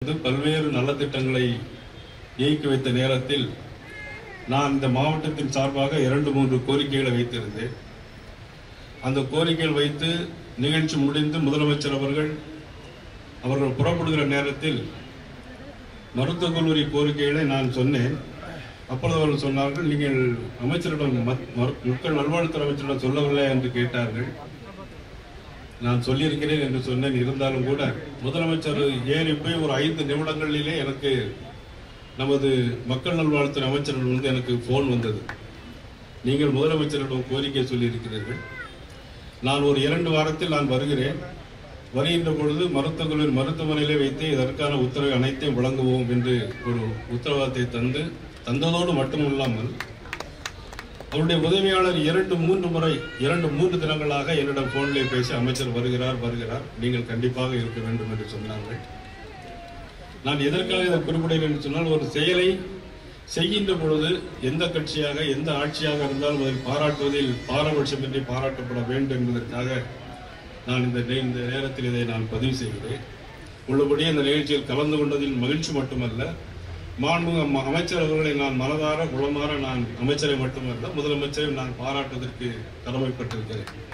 வந்து பல்வேறு நலத்திட்டங்களை இயக்கி வைத்த நேரத்தில் நான் இந்த மாவட்டத்தின் சார்பாக இரண்டு மூன்று கோரிக்கைகளை வைத்திருந்தேன் அந்த கோரிக்கைகள் வைத்து நிகழ்ச்சி முடிந்து முதலமைச்சர் அவர்கள் அவர்கள் புறப்படுகிற நேரத்தில் மருத்துவக் கல்லூரி கோரிக்கைகளை நான் சொன்னேன் அப்பொழுது அவர்கள் சொன்னார்கள் நீங்கள் அமைச்சரிடம் மத்- மரு- மக்கள் நல்வாழ்வுத்துறை அமைச்சரிடம் சொல்லவில்லை என்று கேட்டார்கள் நான் சொல்லியிருக்கிறேன் என்று சொன்னேன் இருந்தாலும் கூட முதலமைச்சர் ஏறி போய் ஒரு ஐந்து நிமிடங்களிலே எனக்கு நமது மக்கள் நல்வாழ்வுத்துறை அமைச்சரிடம் வந்து எனக்கு ஃபோன் வந்தது நீங்கள் முதலமைச்சரிடம் கோரிக்கை சொல்லியிருக்கிறீர்கள் நான் ஒரு இரண்டு வாரத்தில் நான் வருகிறேன் வருகின்ற பொழுது மருத்துவக் கல்லூரி மருத்துவமனையிலே வைத்து இதற்கான உத்தரவை அனைத்தையும் வழங்குவோம் என்று ஒரு உத்தரவாதத்தை தந்து தந்ததோடு மட்டுமல்லாமல் அவருடைய உதவியாளர் இரண்டு மூன்று முறை இரண்டு மூன்று தினங்களாக என்னிடம் போனிலே பேசி அமைச்சர் வருகிறார் வருகிறார் நீங்கள் கண்டிப்பாக இருக்க வேண்டும் என்று சொன்னார்கள் நான் எதற்காக இதை குறிப்பிடுகிறேன் என்று சொன்னால் ஒரு செயலை செய்கின்ற பொழுது எந்த கட்சியாக எந்த ஆட்சியாக இருந்தாலும் அதை பாராட்டுவதில் பாரபட்சமின்றி பாராட்டப்பட வேண்டும் என்பதற்காக நான் இந்த நே- இந்த நேரத்தில் இதை நான் பதிவு செய்கிறேன் உள்ளபடி இந்த நிகழ்ச்சியில் கலந்து கொண்டதில் மகிழ்ச்சி மட்டுமல்ல மாண்புமிகு அம்மா- அமைச்சர் அவர்களை நான் மனதார குளமாற நான் அமைச்சரை மட்டுமல்ல முதலமைச்சரை நான் பாராட்டுவதற்கு கடமைப்பட்டிருக்கிறேன்